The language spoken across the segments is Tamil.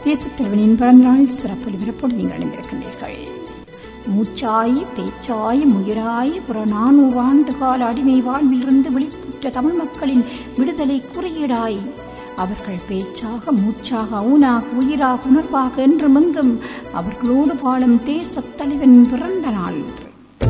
தேசத்தலைவனின் பிறந்தநாள் சிறப்பு ஒலிபரப்போடு நீங்கள் அணிந்திருக்கின்றீர்கள் மூச்சாய் பேச்சாய் முயராய் புற நானூறு ஆண்டு கால அடிமை வாழ்விலிருந்து வெளிப்புற்ற தமிழ் மக்களின் விடுதலை குறியீடாய் அவர்கள் பேச்சாக மூச்சாக ஊனாக உயிராக உணர்வாக என்றும் எங்கும் அவர்களோடு வாழும் தேசத் தலைவன் பிறந்த நாள் இன்று.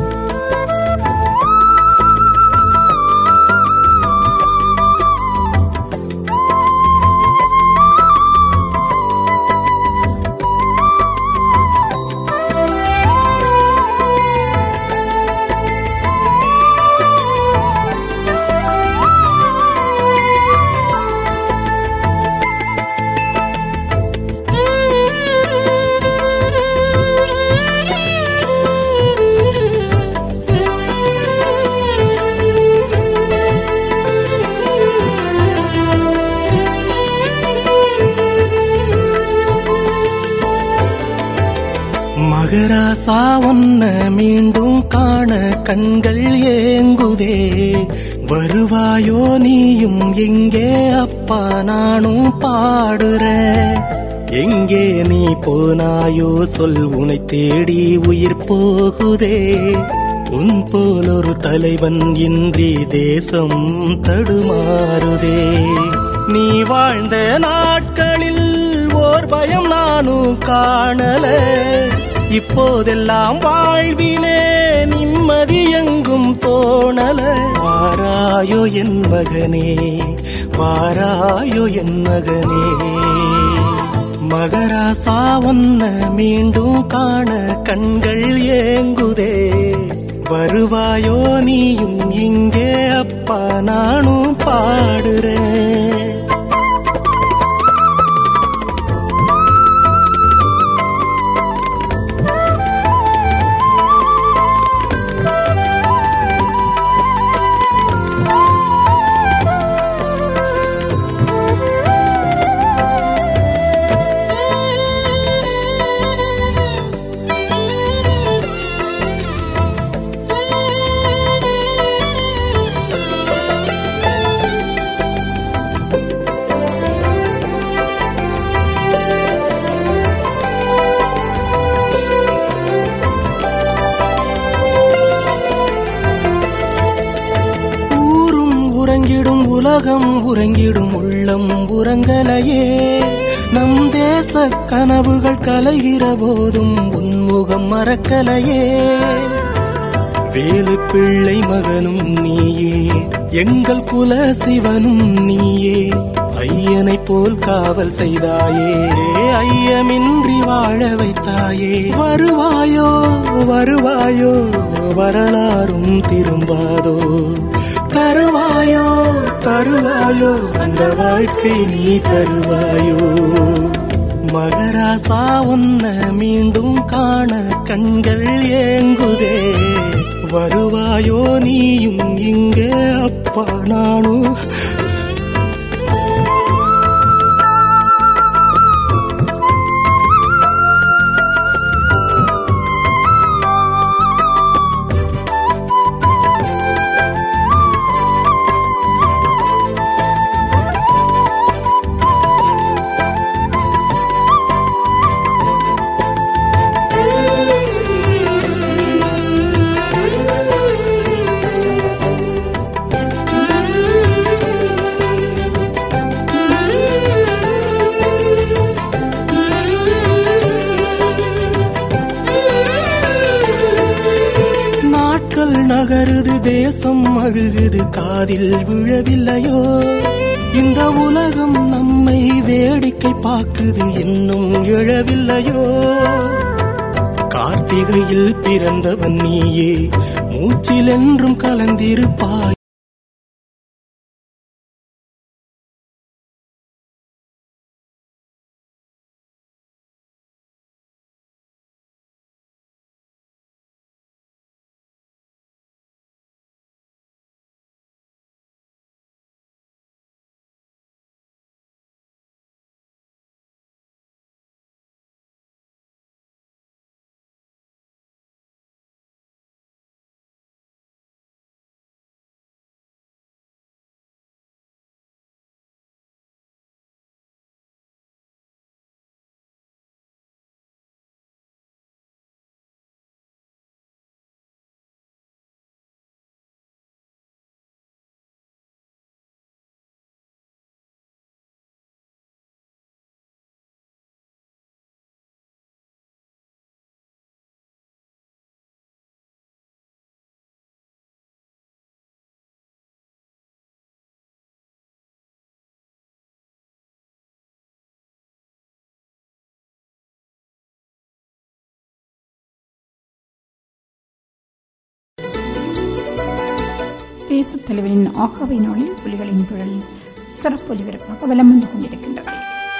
மகராசா ஒன்ன மீண்டும் காண கண்கள் ஏங்குதே வருவாயோ நீயும் எங்கே அப்பா நானும் பாடுறேன் எங்கே நீ போனாயோ சொல் உனை தேடி உயிர் போகுதே உன் போல் ஒரு தலைவன் இன்றி தேசம் தடுமாறுதே நீ வாழ்ந்த நாட்களில் ஓர் பயம் நானும் காணல இப்போதெல்லாம் வாழ்விலே நிம்மதி எங்கும் தோணல வாராயோ என் மகனே வாராயோ என் மகனே மகராசா ஒன்ன மீண்டும் காண கண்கள் ஏங்குதே வருவாயோ நீயும் இங்கே அப்பா நானும் பாடுறேன் ஊரும் உறங்கிடும் உலகம் உறங்கிடும் உள்ளம் உறங்கலையே நம் தேச கனவுகள் கலைகிற போதும் உன்முகம் மறக்கலையே வேலு பிள்ளை மகனும் நீயே எங்கள் குல சிவனும் நீயே ஐயனை போல் காவல் செய்தாயே ஐயமின்றி வாழ வைத்தாயே வருவாயோ வருவாயோ வரலாறும் திரும்பாதோ தருவாயோ தருவாயோ அந்த வாழ்க்கை நீ தருவாயோ மகராசா உன்ன மீண்டும் காண கண்கள் ஏங்குதே வருவாயோ நீயும் இங்கே அப்பா நானும் நாட்கள் நகருது தேசம் அழுகுது காதில் விழவில்லையோ இந்த உலகம் நம்மை வேடிக்கை பார்க்குது இன்னும் எழவில்லையோ கார்த்திகையில் பிறந்தவன் நீயே மூச்சில் என்றும் கலந்திருப்பாய் தேசத் தலைவரின் ஆகவை நாளில் புலிகளின் குரல் சிறப்பு ஒலிபரப்பாக வலம் வந்து கொண்டிருக்கின்றது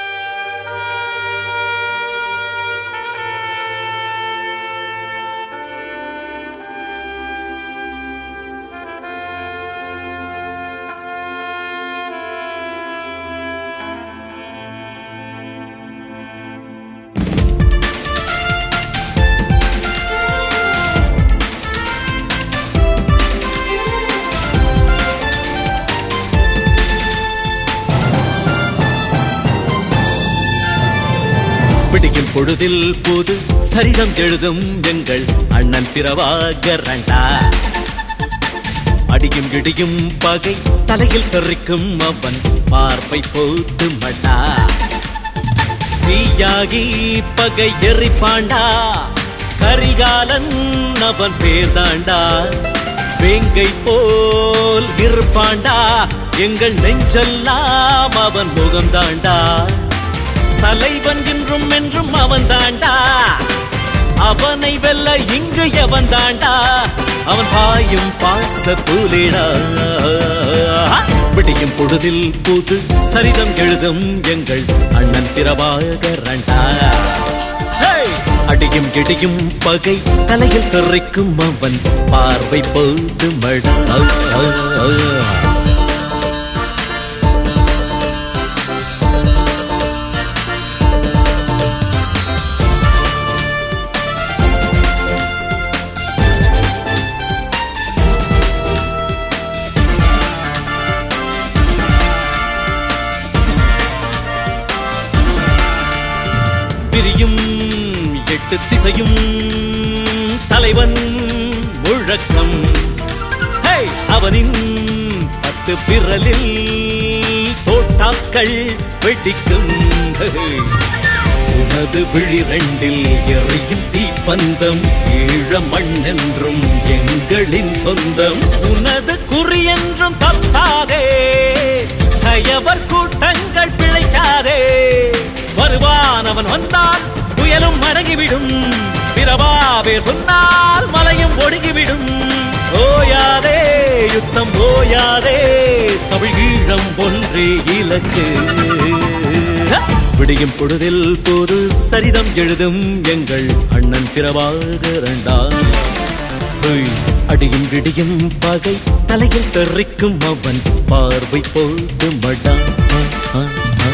பிடிக்கும் பொழுதில் புது சரிதம் எழுதும் எங்கள் அண்ணன் திரவாகரண்டா அடியும் இடியும் பகை தலையில் தெறிக்கும் அவன் பார்வை போத்து மடா தீயாகி பகை எரிப்பாண்டா கரிகாலன் அவன் பேர்தாண்டா வேங்கை போல் இருப்பாண்டா எங்கள் நெஞ்செல்லாம் அவன் முகம்தாண்டா தலைவன் என்றும் என்றும் அவன் தாண்டா அவனை வெல்ல இங்கு எவன் தாண்டா அவன் பாயும் பாச புலிடா பிடியும் பொழுதில் புது சரிதம் எழுதும் எங்கள் அண்ணன் திரவாகரண்டா ஹேய்! அடியும் இடியும் பகை தலையில் தெறிக்கும் அவன் பார்வை போது மழா பிரியும் எட்டு திசையும் தலைவன் முழக்கம் ஹே! அவனின் பத்து விரலில் தோட்டாக்கள் வெடிக்கும் ஹே! உனது விழிரண்டில் எரியும் தீப்பந்தம் ஈழ மண்ணென்றும் எங்களின் சொந்தம் உனது குறி என்றும் தப்பாதே கயவர் கூட்டங்கள் பிழைக்காதே வருவான் அவன் வந்தால் புயலும் அடங்கிவிடும் பிறவாவே சொன்னால் மலையும் ஒடுங்கிவிடும் ஓயாதே யுத்தம் ஓயாதே தமிழ் ஈழம் ஒன்றே இலக்கு விடியும் பொழுதில் போது சரிதம் எழுதும் எங்கள் அண்ணன் பிறவாக அடியும் விடியும் பகை தலையில் தெறிக்கும் அவன் பார்வை போது மடா ஆ, ஆ, ஆ.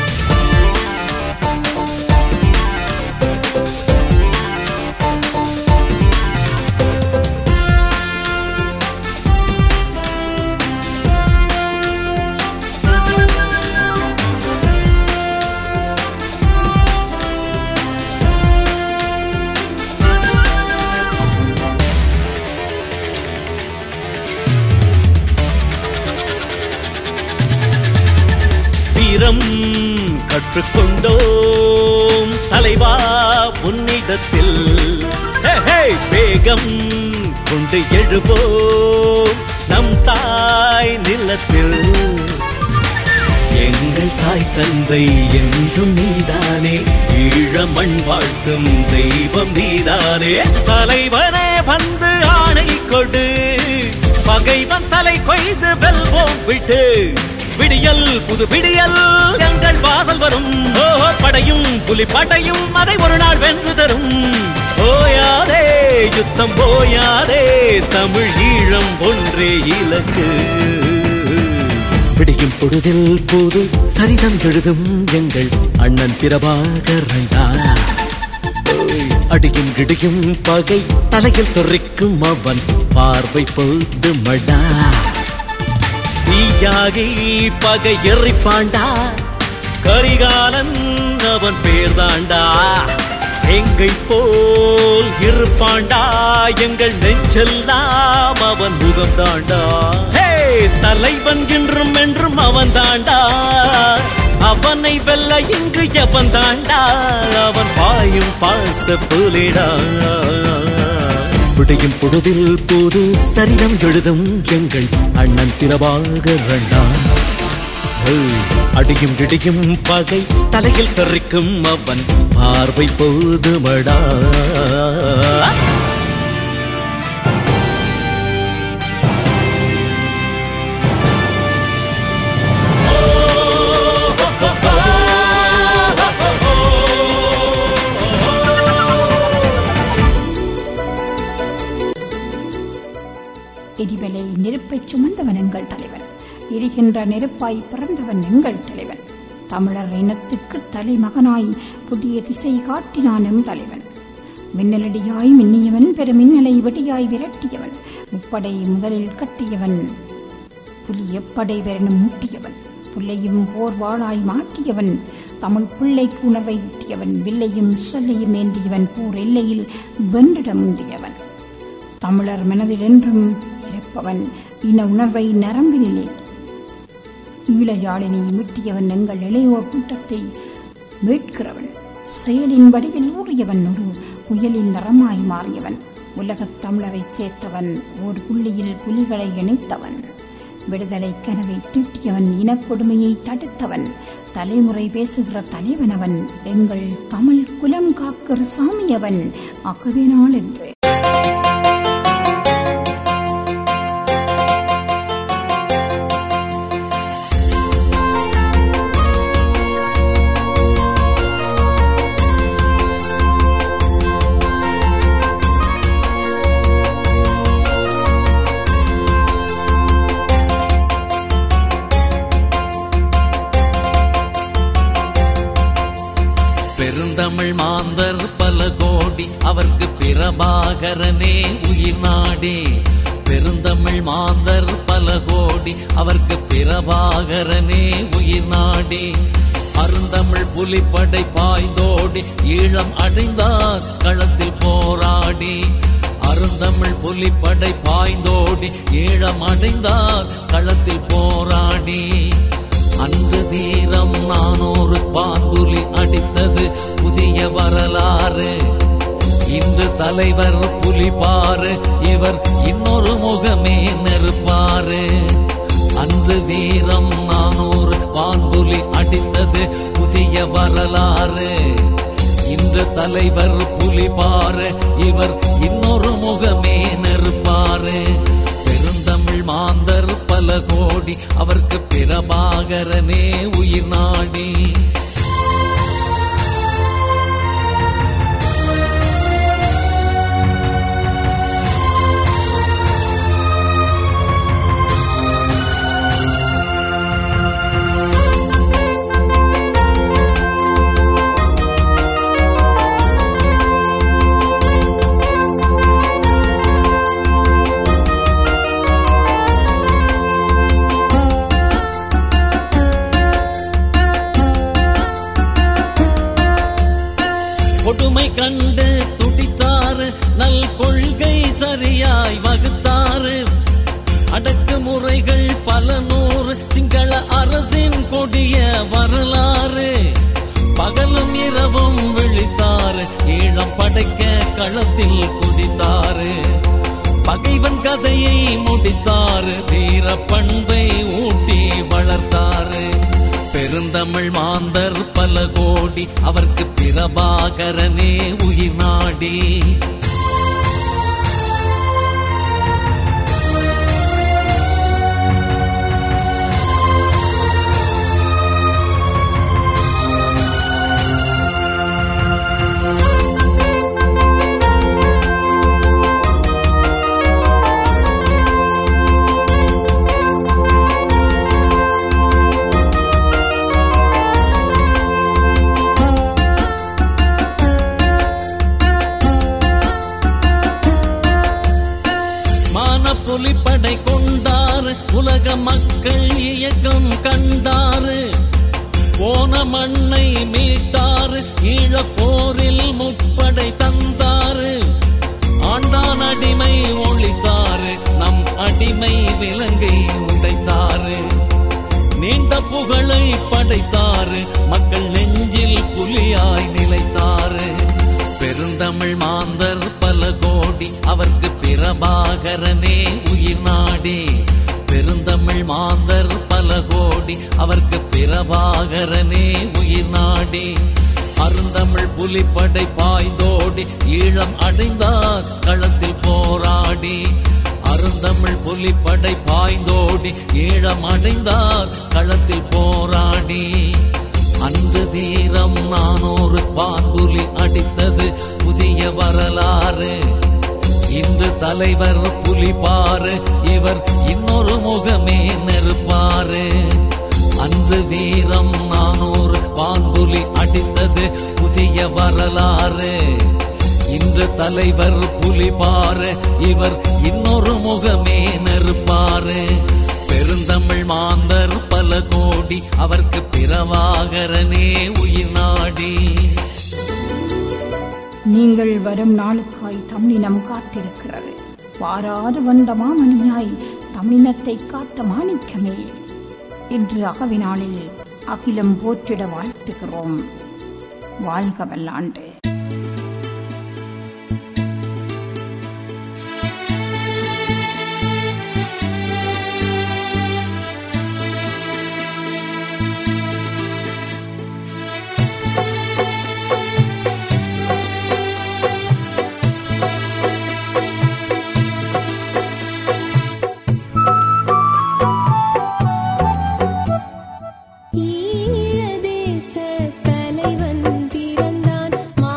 வீரம் கற்றுக்கொண்டோம் தலைவா உன்னிடத்தில் ஹே, ஹே, வேகம் கொண்டு எழுவோம் நம் தாய் நிலத்தில் எங்கள் தாய் தந்தை என்றும் நீதானே ஈழ மண் வாழ்த்தும் தெய்வம் நீதானே தலைவனே வந்து ஆணை கொடு பகைவன் தலை கொய்து வெல்வோம் விட்டு விடியல் புது விடியல் எங்கள் வாசல் வரும் ஓஹோ படையும் புலி படையும் அதை ஒரு நாள் வென்று தரும் ஓயாதே யுத்தம் ஓயாதே தமிழ் ஈழம் ஒன்றே இலக்கு விடியும் பொழுதில் போது சரிதம் எழுதும் எங்கள் அண்ணன் பிரபாகரண்டா அடியும் கிடியும் பகை தலையில் தெறிக்கும் அவன் பார்வை போது மடா தீயாகி பகை எறிப்பாண்டா கரிகாலன் அவன் பேர்தாண்டா எங்கை போல் இருப்பாண்டா எங்கள் நெஞ்செல்லாம் அவன் முகம் தாண்டா ஹே தலைவன் என்றும் என்றும் அவன் தாண்டா அவனை வெல்ல இங்கு எவன் தாண்டா அவன் பாயும் பாச புலிடா விடையும் பொழுதில் போது சரிதம் எழுதும் எங்கள் அண்ணன் திரவாக ரண்டா அடியும் இடியும் பகை தலையில் தெறிக்கும் அவன் பார்வை போதுமடா நெருப்பைச் சுமந்தவன் எங்கள் தலைவன் எரிகின்ற நெருப்பாய் பிறந்தவன் எங்கள் தலைவன் தமிழர் இனத்துக்கு தலைமகனாய் புதிய திசை காட்டினான் எம் தலைவன் மின்னலடியாய் மின்னியவன் பெருமின்னலை வெடியாய் விரட்டியவன் முப்படை முதலில் கட்டியவன் புலி எப்படை வெறனும் மூட்டியவன் புல்லையும் போர் வாளாய் மாற்றியவன் தமிழ் பிள்ளைக்கு உணர்வை ஊட்டியவன் வில்லையும் சொல்லையும் ஏந்தியவன் போர் எல்லையில் வென்றிட முந்தியவன் தமிழர் மனதில் என்றும் இருப்பவன் இன உணர்வை நரம்பினிலே ஈழயாழினை மீட்டியவன் எங்கள் இளையோர் கூட்டத்தை மீட்கிறவன் செயலின் வடிவில் ஊறியவன் ஒரு புயலின் நிறமாய் மாறியவன் உலகத் தமிழரைச் சேர்த்தவன் ஒரு புள்ளியில் புலிகளை இணைத்தவன் விடுதலை கனவை தீட்டியவன் இனக்கொடுமையை தடுத்தவன் தலைமுறை பேசுகிற தலைவனவன் எங்கள் தமிழ் குலம் காக்கிற சாமியவன் ஆகவே நாள் என்று பெருந்தமிழ் மாந்தர் பல கோடி அவர்க்கு பிரபாகரனே உயிர் நாடே பெருந்தமிழ் மாந்தர் பல கோடி அவர்க்கு பிரபாகரனே உயிர் நாடே அருந்தமிழ் புலிப்படை பாய்ந்தோடி ஈழம் அடைந்தார் களத்தில் போராடி அருந்தமிழ் புலிப்படை பாய்ந்தோடி ஈழம் அடைந்தார் களத்தில் போராடி அன்று வீரம் நானூறு பான்புலி அடித்தது புதிய வரலாறு இன்று தலைவர் புலிபாரு இவர் இன்னொரு முகமே நெருப்பாரு அன்று வீரம் நானூறு பான்புலி அடித்தது புதிய வரலாறு இன்று தலைவர் புலிபாரு இவர் இன்னொரு முகமே நெருப்பாரு பெருந்தமிழ் மாந்தர் பல கோடி அவர்க்கு பிரபாகரனே உயிர் நாடி கொடுமை கண்டு துடித்தாரு நல் கொள்கை சரியாய் வகுத்தாரு அடக்குமுறைகள் பல நூறு சிங்கள அரசின் கொடிய வரலாறு பகலும் இரவும் விழித்தாரு ஈழம் படைக்க களத்தில் குதித்தாரு பகைவன் கதையை முடித்தாரு வீர பண்பை ஊட்டி வளர்த்தாரு பெருந்தமிழ் மாந்தர் பல கோடி அவர்க்கு பிரபாகரனே உயிர் நாடி மான புலிப்படை கொண்டாரு உலக மக்கள் இயக்கம் கண்டாரு போன மண்ணை மீட்டாரு ஈழப் போரில் முப்படை தந்தாரு ஆண்டான் அடிமை ஒழித்தாரு நம் அடிமை விலங்கை உடைத்தாரு நீண்ட புகழை படைத்தாரு மக்கள் நெஞ்சில் புலியாய் நிலைத்தாரு பெருந்தமிழ் மாந்தர் பல கோடி அவர்க்கு பிரபாகரனே உயிர் நாடி பெருந்தமிழ் மாந்தர் பல கோடி அவர்க்கு பிரபாகரனே உயிர் நாடி அருந்தமிழ் புலிப்படை பாய்ந்தோடி ஈழம் அடைந்தார் களத்தில் போராடி அருந்தமிழ் புலிப்படை பாய்ந்தோடி ஈழம் அடைந்தார் களத்தில் போராடி அன்று வீரம் நானூறு பான்புலி அடித்தது புதிய வரலாறு இன்று தலைவர் புலி பாரு இவர் இன்னொரு முகமே நெருப்பாரு அன்று வீரம் நானூறு பான்புலி அடித்தது புதிய வரலாறு இன்று தலைவர் புலி பாரு இவர் இன்னொரு முகமே நெருப்பாரு பெருந்தமிழ் மாந்தர் பல கோடி அவர்க்கு பிறவாகரனே உயிர் நாடி நீங்கள் வரும் நாளுக்காய் தமிழினம் காத்திருக்கிறது வாராது வந்த மாமணியாய் தமிழினத்தை காத்த மாணிக்கமே இன்று அகவினாளில் அகிலம் போற்றிட வாழ்த்துகிறோம் வாழ்க வல்லாண்டு ஈழதேச தலைவன் பிறந்தான் மா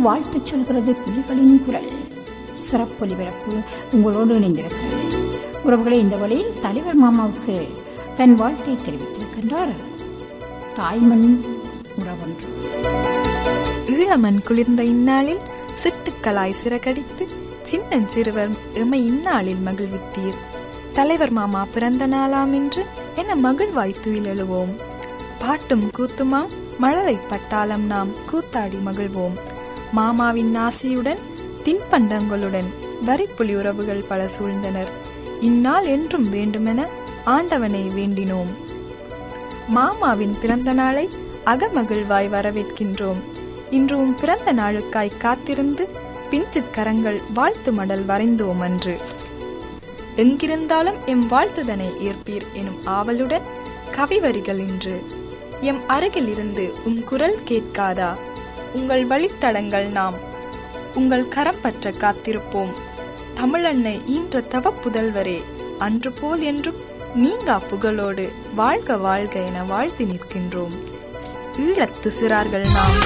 வாழ்த்துச் சொல்கிறது புலிகளின் குரல் சிறப்பொலிபரப்பு உங்களோடு இணைந்திருக்கிறது உறவுகளை இந்த வழியில் தலைவர் மாமாவுக்கு தன் வாழ்த்தை தெரிவித்திருக்கின்றார் தாய்மண் உறவொன்று ஈழமன் குளிர்ந்த இந்நாளில் சிட்டுக்களாய் சிறகடித்து சின்னஞ்சிறுவர் எமை இந்நாளில் மகிழ்வித்தீர் தலைவர் மாமா பிறந்த நாளாம் என்று என மகிழ்வாய் துயில் எழுவோம் பாட்டும் கூத்துமாம் மழலை பட்டாளம் நாம் கூத்தாடி மகிழ்வோம் மாமாவின் ஆசியுடன் தின்பண்டங்களுடன் வரிப்புலி உறவுகள் பல சூழ்ந்தனர் இந்நாள் என்றும் வேண்டுமென ஆண்டவனை வேண்டினோம் மாமாவின் பிறந்த நாளை அகமகிழ்வாய் வரவேற்கின்றோம் இன்று உம் பிறந்த நாளுக்காய் காத்திருந்து பிஞ்சிற் கரங்கள் வாழ்த்து மடல் வரைந்தோம் அன்று எங்கிருந்தாலும் எம் வாழ்த்துதனை ஏற்பீர் எனும் ஆவலுடன் கவிவரிகள் இன்று எம் அருகில் இருந்து உம் குரல் கேட்காதா உங்கள் வழித்தடங்கள் நாம் உங்கள் கரம் பற்ற காத்திருப்போம் தமிழன்னை ஈன்ற தவ புதல்வரே அன்று போல் என்றும் நீங்கா புகழோடு வாழ்க வாழ்க என வாழ்த்தி நிற்கின்றோம் ஈழத்து சிறார்கள் நாம்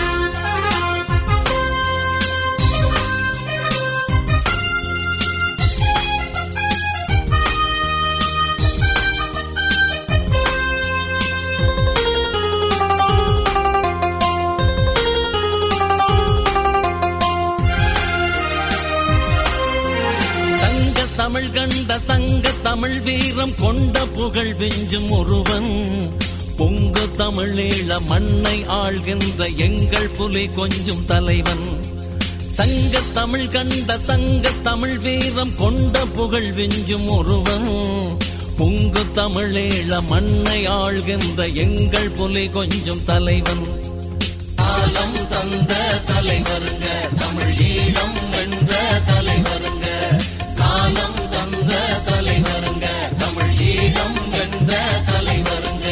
தங்க தமிழ் கண்ட தங்க தமிழ் வீரம் கொண்ட புகழ் வெஞ்சும் ஒருவன் பொங்கு தமிழீழ மண்ணை ஆள்கின்ற எங்கள் புலி கொஞ்சும் தலைவன் தங்க தமிழ் கண்ட தங்க தமிழ் வீரம் கொண்ட புகழ் வெஞ்சும் ஒருவன் பொங்கு தமிழீழ மண்ணை ஆள்கின்ற எங்கள் புலி கொஞ்சும் தலைவன் காலம் தந்த தலைவருங்க தமிழ் ஈழம் வென்ற தலைவருங்க காலம் தந்த தலைவருங்க தமிழ் ஈழம் வென்ற தலைவருங்க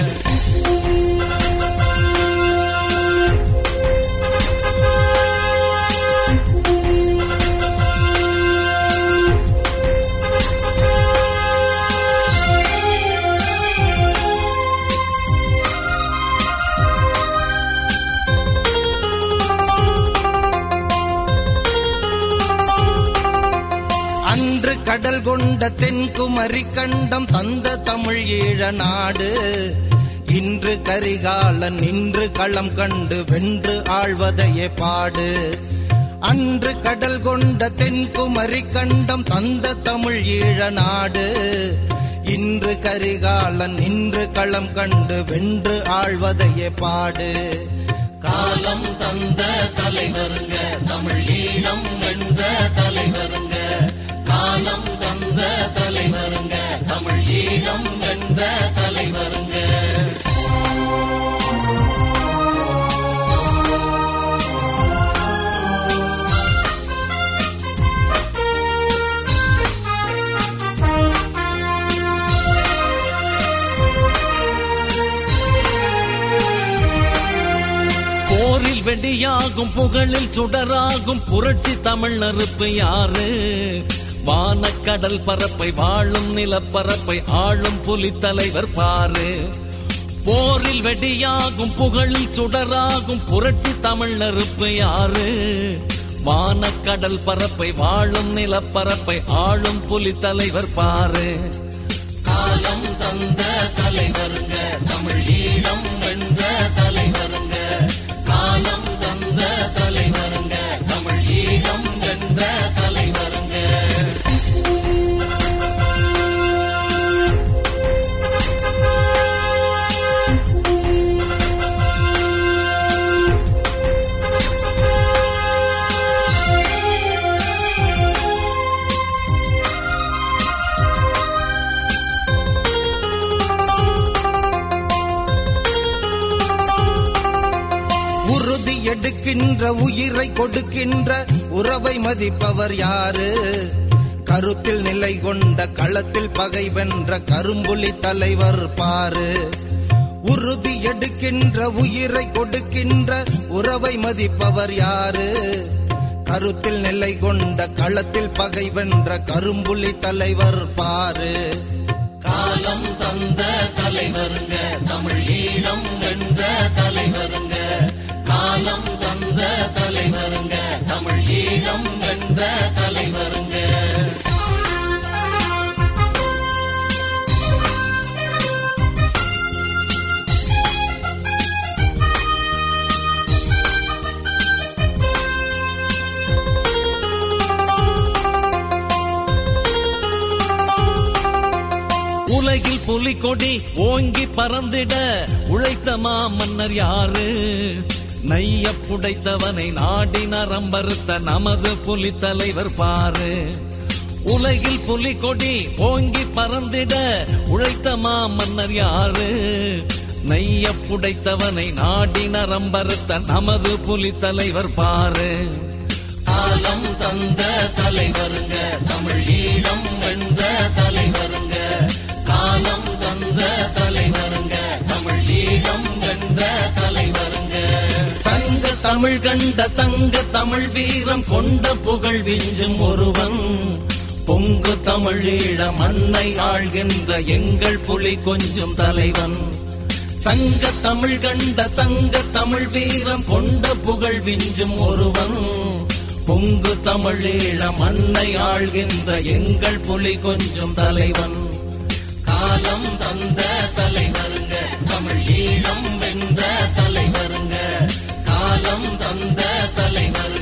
அன்று கடல் கொண்ட தென்குமரி கண்டம் தந்த தமிழ் ஈழ நாடு இன்று கரிகாலன் நின்று களம் கண்டு வென்று ஆழ்வதையே பாடு அன்று கடல் கொண்ட தென்குமரி கண்டம் தந்த தமிழ் ஈழ நாடு இன்று கரிகாலன் நின்று களம் கண்டு வென்று ஆழ்வதையே பாடு காலம் தந்த தலைவருங்க தமிழ் ஈழம் வென்ற தலைவருங்க காலம் தந்த தலைவருங்க தமிழ் ஈழம் வென்ற தலைவருங்க போரில் வெடியாகும் புகழில் சுடராகும் புரட்சி தமிழ் நெருப்பு யாரு வானக்கடல் பரப்பை வாழும் நிலப்பரப்பை ஆளும் புலி தலைவர் பாரு போரில் வெடியாகும் புகழில் சுடராகும் புரட்சி தமிழ் நெருப்பு யாரு வானக்கடல் பரப்பை வாழும் நிலப்பரப்பை ஆளும் புலி தலைவர் பாரு காலம் தந்த தலைவருங்க தமிழ் ஈழம் வென்ற தலைவருங்க காலம் தந்த தலைவருங்க தமிழ் ஈழம் வென்ற தலைவருங்க உறுதி எடுக்கின்ற உயிரை கொடுக்கின்ற உறவை மதிப்பவர் யாரு கருத்தில் நிலை கொண்ட களத்தில் பகை வென்ற கரும்புலி தலைவர் பாரு உறுதி எடுக்கின்ற உயிரை கொடுக்கின்ற உறவை மதிப்பவர் யாரு கருத்தில் நிலை கொண்ட களத்தில் பகை வென்ற கரும்புலி தலைவர் பாரு காலம் தந்த தலைவருங்க தமிழ் ஈழம் வென்ற தலைவருங்க காலம் தந்த தந்த தலைவருங்க தமிழ் ஈழம் வென்ற தலைவருங்க உலகில் புலிகொடி ஓங்கி பறந்திட உழைத்த மாமன்னர் யாரு நைய புடைத்தவனை நாடி நரம்பறுத்த நமது புலி தலைவர் பாரு உலகில் புலிகொடி ஓங்கி பறந்திட உழைத்த மாமன்னர் யாரு நைய புடைத்தவனை நாடி நரம்பறுத்த நமது புலி தலைவர் பாரு காலம் தந்த தலைவருங்க தமிழ் ஈழம் வென்ற தலைவருங்க காலம் தந்த தலைவருங்க தமிழ் ஈழம் வென்ற தலைவருங்க தங்க தமிழ் கண்ட தங்க தமிழ் வீரம் கொண்ட புகழ் விஞ்சும் ஒருவன் பொங்கு தமிழீழ மண்ணை ஆள்கின்ற எங்கள் புலி கொஞ்சும் தலைவன் சங்க தமிழ் கண்ட தங்க தமிழ் வீரம் கொண்ட புகழ் விஞ்சும் ஒருவன் பொங்கு தமிழீழ மண்ணை ஆள்கின்ற எங்கள் புலி கொஞ்சம் தலைவன் காலம் தந்த தலைவருங்க தமிழ் ஈழம் வென்ற தலைவருங்க காலம் தந்த தலைவருங்க